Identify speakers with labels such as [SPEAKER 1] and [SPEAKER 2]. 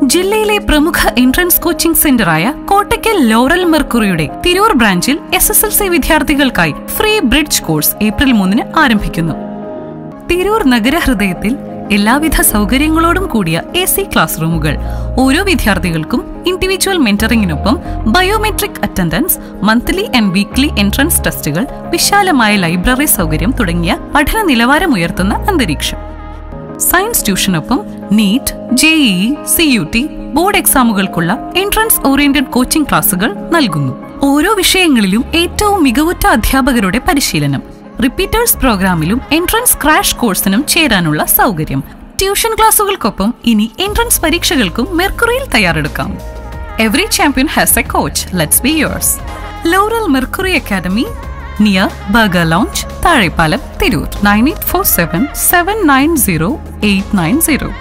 [SPEAKER 1] ജില്ലയിലെ പ്രമുഖ entrance coaching സെന്ററായ കോട്ടയ്ക്കൽ ലോറൽ മെർക്കുറിയുടെ തിരൂർ ബ്രാഞ്ചിൽ എസ് എസ് എൽ സി വിദ്യാർത്ഥികൾക്കായി ഫ്രീ ബ്രിഡ്ജ് കോഴ്സ് ഏപ്രിൽ മൂന്നിന് ആരംഭിക്കുന്നു തിരൂർ നഗരഹൃദയത്തിൽ എല്ലാവിധ സൗകര്യങ്ങളോടും കൂടിയ എ സി ക്ലാസ് റൂമുകൾ ഓരോ വിദ്യാർത്ഥികൾക്കും ഇൻഡിവിജ്വൽ മെന്ററിംഗിനൊപ്പം biometric attendance monthly and weekly entrance ടെസ്റ്റുകൾ വിശാലമായ ലൈബ്രറി സൗകര്യം തുടങ്ങിയ പഠന നിലവാരമുയർത്തുന്ന അന്തരീക്ഷം സയൻസ് ട്യൂഷനൊപ്പം NEET JEE C U T board എക്സാമുകൾക്കുള്ള എൻട്രൻസ് ഓറിയന്റഡ് കോച്ചിംഗ് ക്ലാസുകൾ നൽകുന്നു ഓരോ വിഷയങ്ങളിലും ഏറ്റവും മികവുറ്റ അധ്യാപകരുടെ പരിശീലനം റിപ്പീറ്റേഴ്സ് പ്രോഗ്രാമിലും എൻട്രൻസ് ക്രാഷ് കോഴ്സിനും ചേരാനുള്ള സൗകര്യം ട്യൂഷൻ ക്ലാസുകൾക്കൊപ്പം ഇനി എൻട്രൻസ് പരീക്ഷകൾക്കും മെർക്കുറിയിൽ തയ്യാറെടുക്കാം every champion has a coach let's be yours Laurel Mercury academy near burger lounge Thazhepalam Tirur nine eight four seven seven nine zero eight nine zero